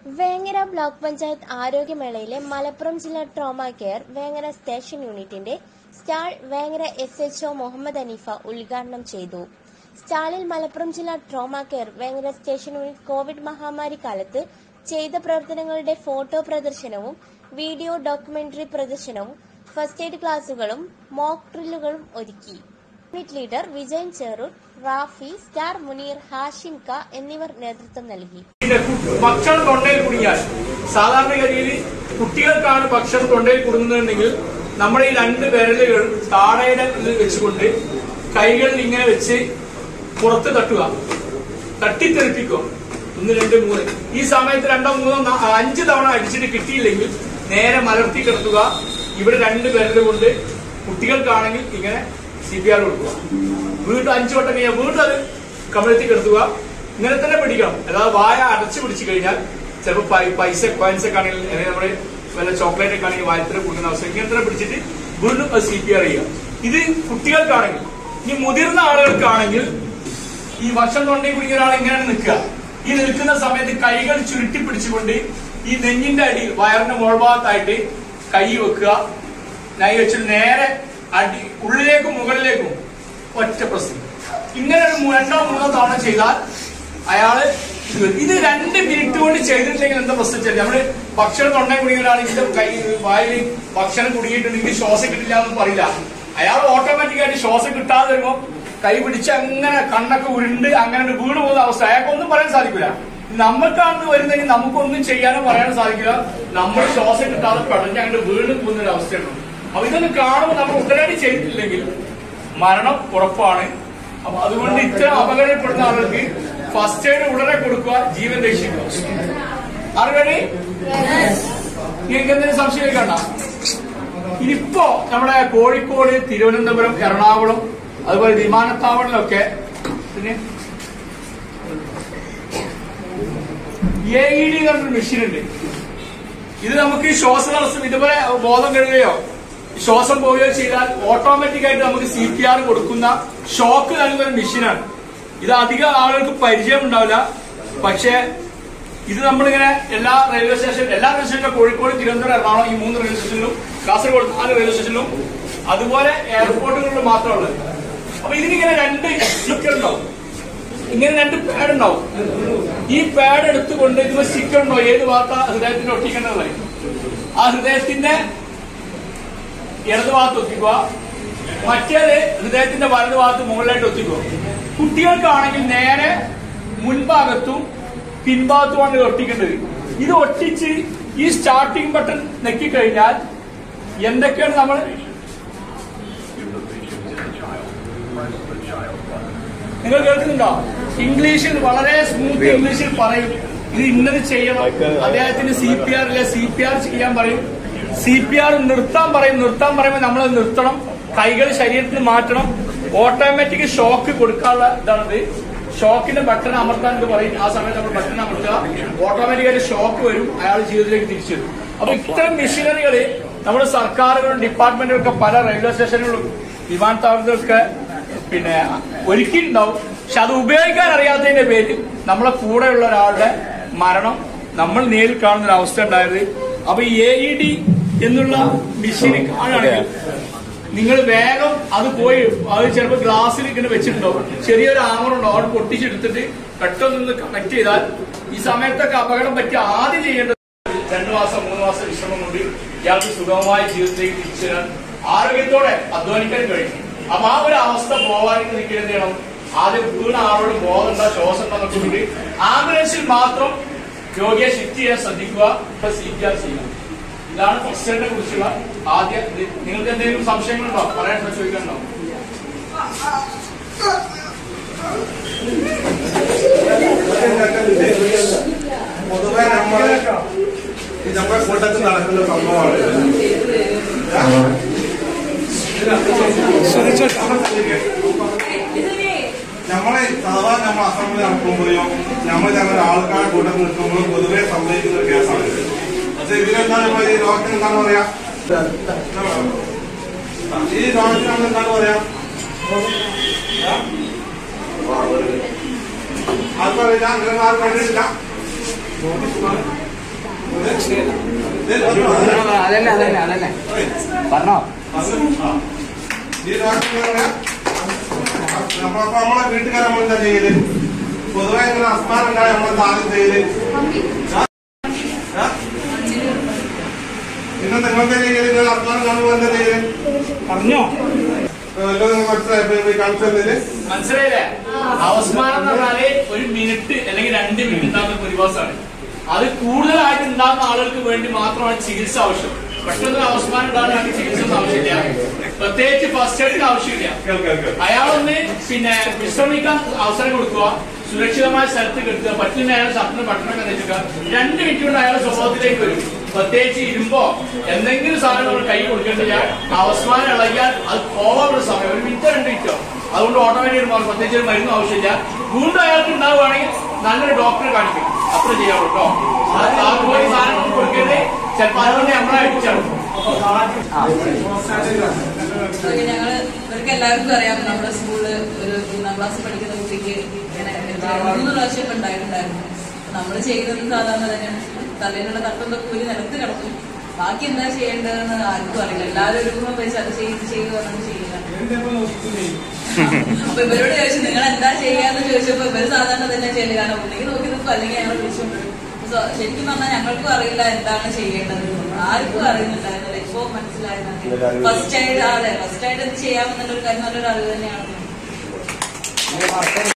Vengara block panchayat ആരോഗ്യമേളയിലെ മലപ്പുറം ജില്ലാ trauma care Vengara station യൂണിറ്റിന്റെ stall Vengara S HO Muhammad Aneefa ഉദ്ഘാടനം ചെയ്തു സ്റ്റാളിൽ മലപ്പുറം ജില്ലാ trauma care Vengara station unit Covid മഹാമാരി കാലത്ത് ചെയ്ത പ്രവർത്തനങ്ങളുടെ ഫോട്ടോ പ്രദർശനവും വീഡിയോ ഡോക്യുമെന്ററി പ്രദർശനവും ഫസ്റ്റ് എയ്ഡ് ക്ലാസുകളും മോക്ക് ഡ്രില്ലുകളും ഒരുക്കി unit leader Vijayan Cherur Rafi Star Munir Hashim ക എന്നിവർ നേതൃത്വം നൽകി പിന്നെ കു- ഭക്ഷണം തൊണ്ടയിൽ കുടുങ്ങിയാൽ സാധാരണഗതിയിൽ കുട്ടികൾക്കാണ് ഭക്ഷണം തൊണ്ടയിൽ കുടുങ്ങുന്നതെങ്കിൽ നമ്മുടെ ഈ രണ്ട് വിരലുകൾ താഴയുടെ ഇത് വെച്ചുകൊണ്ട് കൈകളിൽ ഇങ്ങനെ വെച്ച് പുറത്ത് തട്ടുക തട്ടിത്തെറിപ്പിക്കുക ഒന്ന് രണ്ട് മൂന്ന് ഈ സമയത്ത് രണ്ടോ മൂന്നോ നാ- അഞ്ച് തവണ അടിച്ചിട്ട് കിട്ടിയില്ലെങ്കിൽ നേരെ മലർത്തി കിടത്തുക ഇവിടെ രണ്ട് വിരല് കൊണ്ട് കുട്ടികൾക്കാണെങ്കിൽ ഇങ്ങനെ സി പി ആർ കൊടുക്കുക വീണ്ടും അഞ്ചു വട്ടം കഴിഞ്ഞാൽ വീണ്ടും അത് കമഴ്ത്തി കിടത്തുക ഇങ്ങനെ തന്നെ പിടിക്കണം അല്ലാതെ വായ അടച്ചു പിടിച്ചു കഴിഞ്ഞാൽ ചിലപ്പോൾ പൈസ കോയിൻസ് ഒക്കെ ആണെങ്കിൽ അല്ലെങ്കിൽ നമ്മുടെ വല്ല ചോക്ലേറ്റ് ഒക്കെ ആണെങ്കിൽ വായത്തിൽ കൊടുക്കുന്ന അവസ്ഥ ഇങ്ങനെ തന്നെ പിടിച്ചിട്ട് വീണ്ടും അത് സി പി ആർ ചെയ്യുക ഇത് കുട്ടികൾക്കാണെങ്കിൽ ഇനി മുതിർന്ന ആളുകൾക്കാണെങ്കിൽ ഈ ഭക്ഷണം തൊണ്ടയിൽ കുടുങ്ങിയ ഒരാൾ ഇങ്ങനെയാണ് നിൽക്കുക ഈ നിൽക്കുന്ന സമയത്ത് കൈകൾ ചുരുട്ടി പിടിച്ചുകൊണ്ട് ഈ നെഞ്ഞിന്റെ അടിയിൽ വയറിന്റെ മുകൾഭാഗത്തായിട്ട് കൈ വെക്കുക കൈ വെച്ചിട്ട് നേരെ അടി ഉള്ളിലേക്കും മുകളിലേക്കും ഒറ്റ പ്രസ് ഇങ്ങനെ ഒരു മൂ- രണ്ടോ മൂന്നോ തവണ ചെയ്താൽ അയാള് ഇത് വരും. ഇത് രണ്ട് മിനിറ്റ് കൊണ്ട് ചെയ്തിട്ടില്ലെങ്കിൽ എന്താ പ്രശ്നം വെച്ചാൽ നമ്മള് ഭക്ഷണം തൊണ്ടയിൽ കുടുങ്ങിയ ഒരാൾ ഇതിന്റെ കൈ വായിൽ ഭക്ഷണം കുടുങ്ങിയിട്ടുണ്ടെങ്കിൽ ശ്വാസം കിട്ടില്ല എന്ന് പറയില്ല അയാൾ ഓട്ടോമാറ്റിക് ആയിട്ട് ശ്വാസം കിട്ടാതെ വരുമ്പോ കൈ പിടിച്ച് അങ്ങനെ കണ്ണൊക്കെ ഉരുണ്ട് അങ്ങനെ ഒരു വീണ് പോകുന്ന അവസ്ഥ അയാൾക്കൊന്നും പറയാൻ സാധിക്കില്ല നമ്മൾക്കാണ് വരുന്നെങ്കിൽ നമുക്കൊന്നും ചെയ്യാനോ പറയാനോ സാധിക്കില്ല നമ്മൾ ശ്വാസം കിട്ടാതെ പടഞ്ഞ് അങ്ങോട്ട് വീണ് പോകുന്ന ഒരു അവസ്ഥയുണ്ട് അപ്പൊ ഇതൊന്നും കാണുമ്പോൾ നമ്മൾ ഉടനടി ചെയ്തിട്ടില്ലെങ്കിൽ മരണം ഉറപ്പാണ് അപ്പൊ അതുകൊണ്ട് ഇത്തരം അപകടപ്പെടുന്ന ആളുകൾക്ക് ഫസ്റ്റ് എയ്ഡ് ഉടനെ കൊടുക്കുക ജീവൻ രക്ഷിക്കുക അറിവണി നിങ്ങൾക്ക് എന്തെങ്കിലും സംശയം കാണാം ഇനിയിപ്പോ നമ്മുടെ കോഴിക്കോട് തിരുവനന്തപുരം എറണാകുളം അതുപോലെ വിമാനത്താവളത്തിലൊക്കെ പിന്നെ എ ഇ ഡി പറഞ്ഞൊരു മെഷീൻ ഉണ്ട് ഇത് നമുക്ക് ശ്വാസതടസ്സം ഇതുപോലെ ബോധം കഴുകുകയോ ശ്വാസം പോവുകയോ ചെയ്താൽ ഓട്ടോമാറ്റിക് ആയിട്ട് നമുക്ക് സി പി ആർ കൊടുക്കുന്ന ഷോക്ക് നൽകുന്ന ഒരു മെഷീനാണ് ഇത് അധികം ആളുകൾക്ക് പരിചയം ഉണ്ടാവില്ല പക്ഷേ ഇത് നമ്മളിങ്ങനെ എല്ലാ റെയിൽവേ സ്റ്റേഷൻ എല്ലാ റെയിൽവേ സ്റ്റേഷനിലും കോഴിക്കോട് തിരുവനന്തപുരം എറണാകുളം ഈ മൂന്ന് റെയിൽവേ സ്റ്റേഷനിലും കാസർഗോഡ് നാല് റെയിൽവേ സ്റ്റേഷനിലും അതുപോലെ എയർപോർട്ടുകളിലും മാത്രമുള്ളത് അപ്പൊ ഇതിനിങ്ങനെ രണ്ട് സ്റ്റിക്കർ ഉണ്ടാവും ഇങ്ങനെ രണ്ട് പാഡ് ഉണ്ടാവും ഈ പാഡ് എടുത്തുകൊണ്ട് ഇതിന് സ്റ്റിക്കർ ഉണ്ടോ ഏത് ഭാഗത്താ ഹൃദയത്തിന്റെ ഒട്ടിക്കേണ്ടത് പറയും ആ ഹൃദയത്തിന്റെ ഇടത് ഭാഗത്ത് ഒത്തിക്കുക മറ്റേത് ഹൃദയത്തിന്റെ വലത് ഭാഗത്ത് മുകളിലായിട്ട് ഒത്തിക്കുക കുട്ടികൾക്കാണെങ്കിൽ നേരെ മുൻഭാഗത്തും പിൻഭാഗത്തുമാണ് ഇത് ഒട്ടിക്കേണ്ടത് ഇത് ഒട്ടിച്ച് ഈ സ്റ്റാർട്ടിംഗ് ബട്ടൺ നെക്കിക്കഴിഞ്ഞാൽ എന്തൊക്കെയാണ് നമ്മൾ നിങ്ങൾ കേൾക്കുന്നുണ്ടോ ഇംഗ്ലീഷിൽ വളരെ സ്മൂത്ത് ഇംഗ്ലീഷിൽ പറയും ഇത് ഇന്നത് ചെയ്യണം അദ്ദേഹത്തിന് സി പി ആർ ഇല്ല സി പി ആർ ചെയ്യാൻ പറയും സി പി ആർ നിർത്താൻ പറയും നിർത്താൻ പറയുമ്പോൾ നമ്മൾ നിർത്തണം കൈകൾ ശരീരത്തിൽ മാറ്റണം ഓട്ടോമാറ്റിക് ഷോക്ക് കൊടുക്കാനുള്ള ഇതാണത് ഷോക്കിന്റെ ബട്ടൺ അമർത്താൻ ഇത് പറയും ആ സമയത്ത് നമ്മൾ ബട്ടൺ അമർത്തുക ഓട്ടോമാറ്റിക്കായിട്ട് ഷോക്ക് വരും അയാൾ ജീവിതത്തിലേക്ക് തിരിച്ചു വരും അപ്പൊ ഇത്തരം മെഷീനറികള് നമ്മുടെ സർക്കാരുകളും ഡിപ്പാർട്ട്മെന്റുകളൊക്കെ പല റെയിൽവേ സ്റ്റേഷനുകളും വിമാനത്താവളത്തിലൊക്കെ പിന്നെ ഒരുക്കിയിട്ടുണ്ടാവും പക്ഷെ അത് ഉപയോഗിക്കാൻ അറിയാത്തതിന്റെ പേരിൽ നമ്മളെ കൂടെയുള്ള ഒരാളുടെ മരണം നമ്മൾ നേരിൽ കാണുന്ന ഒരു അവസ്ഥ ഉണ്ടായത് അപ്പൊ ഈ എ ഇ ഡി എന്നുള്ള മെഷീൻ കാണുകയാണെങ്കിൽ നിങ്ങൾ വേഗം അത് പോയി അത് ചിലപ്പോൾ ഗ്ലാസ്സിൽ ഇങ്ങനെ വെച്ചിട്ടുണ്ടാവും ചെറിയൊരു ആമറുണ്ടാവും അവിടെ പൊട്ടിച്ചെടുത്തിട്ട് പെട്ടെന്ന് കണക്ട് ചെയ്താൽ ഈ സമയത്തൊക്കെ അപകടം പറ്റി ആദ്യം ചെയ്യേണ്ടത് രണ്ടു മാസം മൂന്ന് മാസം വിശ്രമം കൊണ്ട് ഇയാൾക്ക് സുഗമമായ ജീവിതത്തിലേക്ക് തിരിച്ചു വരാൻ ആരോഗ്യത്തോടെ അധ്വാനിക്കാൻ കഴിയും അപ്പൊ ആ ഒരു അവസ്ഥ പോവാനായിട്ട് നിങ്ങൾക്ക് എന്ത് ചെയ്യണം ആദ്യം വീണ ആളോട് ബോധം ഉണ്ടോ ശ്വാസം ഉണ്ടോ എന്നൊക്കെ കൊണ്ട് ആംബുലൻസിൽ മാത്രം രോഗിയെ ഷിഫ്റ്റ് ചെയ്യാൻ ശ്രദ്ധിക്കുക സി പി ആർ ചെയ്യുക ഇതാണ് ഫസ്റ്റ് എയ്ഡിനെ കുറിച്ചുള്ള ആദ്യ ഇത്. നിങ്ങൾക്ക് എന്തെങ്കിലും സംശയങ്ങളുണ്ടോ പറയാൻ ചോദിക്കാനുണ്ടോ പൊതുവെ നമ്മൾ നമ്മുടെ കൂട്ടത്തിൽ നടക്കുന്ന സംഭവമാണ് നമ്മളെ സാധാരണ നമ്മൾ അസംബ്ലി നടക്കുമ്പോഴോ നമ്മൾ ഞങ്ങൾ ആൾക്കാർ കൂട്ടത്തിൽ നിൽക്കുമ്പോഴും പൊതുവെ സംഭവിക്കുന്ന ഒരു കേസാണ് പക്ഷെ ഇതിലെന്താണ് ഇപ്പൊ ഈ രോഗത്തിന് എന്താണ് പറയാ ഈ രോഗത്തിന് നമ്മൾ എന്താണ് പറയാ ആർക്കും അറിയില്ല അങ്ങനെ ആർക്കും അറിയില്ല അതന്നെ അതന്നെ അതന്നെ പറഞ്ഞോ ഈ ഡോക്ടർ നമ്മളപ്പോ നമ്മളെ വീട്ടുകാർ നമ്മൾ എന്താ ചെയ്യല് പൊതുവെ ഇങ്ങനെ അസ്മാരം ഉണ്ടായി നമ്മൾ ആദ്യം ചെയ്യല് ആ? ആ? പിന്നെ നിങ്ങളെന്താ ചെയ്യല് നിങ്ങൾ അസ്മാരം കാണുമ്പോൾ എന്താ ചെയ്യല് പറഞ്ഞോ വല്ലതും മനസ്സിലായി കാണിച്ചതില് മനസ്സിലായില്ലേ അവസ്മാനം എന്ന് പറഞ്ഞാല് ഒരു മിനിറ്റ് അല്ലെങ്കിൽ രണ്ട് മിനിറ്റ് ഉണ്ടാകുന്ന പ്രതിഭാസമാണ് അത് കൂടുതലായിട്ട് ഉണ്ടാകുന്ന ആളുകൾക്ക് വേണ്ടി മാത്രമാണ് ചികിത്സ ആവശ്യം പെട്ടെന്ന് അവസ്മാനം ഉണ്ടാകാൻ ചികിത്സ ഒന്നും ആവശ്യമില്ല പ്രത്യേകിച്ച് ഫസ്റ്റ് എയ്ഡിന് ആവശ്യമില്ല കേൾക്കാം കേൾക്കാം അയാളൊന്ന് പിന്നെ വിശ്രമിക്കാൻ അവസരം കൊടുക്കുക സുരക്ഷിതമായ സ്ഥലത്ത് കിട്ടുക പറ്റുന്ന അയാൾ സത്യം ഭക്ഷണം കഴിക്കുക രണ്ട് മിനിറ്റ് കൊണ്ട് അയാളുടെ സ്വഭാവത്തിലേക്ക് വരും പ്രത്യേകിച്ച് ഇരുമ്പോ എന്തെങ്കിലും സാധനം നമ്മൾ കൈ കൊടുക്കേണ്ടില്ല അവസ്മാനം ഇളകിയാൽ അത് പോകാനുള്ള സമയം ഒരു മിനിറ്റോ രണ്ട് മിനിറ്റോ അതുകൊണ്ട് ഓട്ടോമാറ്റിക് മാറും പ്രത്യേകിച്ച് ഒരു മരുന്ന് ആവശ്യമില്ല വീണ്ടും അയാൾക്ക് ഉണ്ടാവുകയാണെങ്കിൽ നല്ലൊരു ഡോക്ടറെ കാണിക്കും അത്ര ചെയ്യാം കേട്ടോ പോയി സാധനം കൊടുക്കരുത് ചിലപ്പോൾ അതുകൊണ്ട് നമ്മളെ അടിച്ചാണ് ഓക്കെ, ഞങ്ങള് ഇവർക്ക് എല്ലാവർക്കും അറിയാം നമ്മുടെ സ്കൂളില് ഒരു മൂന്നാം ക്ലാസ് പഠിക്കുന്ന കുട്ടിക്ക് ഇങ്ങനെ മൂന്ന് പ്രാവശ്യം ഇപ്പൊ ഉണ്ടായിട്ടുണ്ടായിരുന്നു നമ്മൾ ചെയ്യുന്നത് സാധാരണ തന്നെയാണ് തലയിലുള്ള തട്ടും തൊക്കെ നിലത്ത് കിടക്കും ബാക്കി എന്താ ചെയ്യേണ്ടതെന്ന് ആർക്കും അറിയില്ല എല്ലാവരും ഒരു രൂപ വെച്ച് അത് ചെയ്ത് ചെയ്ത് പറഞ്ഞു ചെയ്യുക അപ്പൊ ഇവരോട് ചോദിച്ചു നിങ്ങൾ എന്താ ചെയ്യാന്ന് ചോദിച്ചപ്പോ ഇവര് സാധാരണ തന്നെ ചെയ്യല് കാരണം ഒന്നെങ്കിൽ നോക്കി നിൽക്കും അല്ലെങ്കിൽ ഞങ്ങൾ വിളിച്ചുകൊണ്ടിരും സോ ശരിക്കും പറഞ്ഞാൽ ഞങ്ങൾക്കും അറിയില്ല എന്താണ് ചെയ്യേണ്ടത് ആർക്കും അറിയുന്നുണ്ടായിരുന്നില്ല ഇപ്പൊ മനസ്സിലായത് ഫസ്റ്റ് ആയിട്ട് അതെ ഫസ്റ്റ് ആയിട്ട് എന്ത് ചെയ്യാമെന്നുള്ള ഒരു കാര്യം നല്ലൊരു അറിവ് തന്നെയാണ്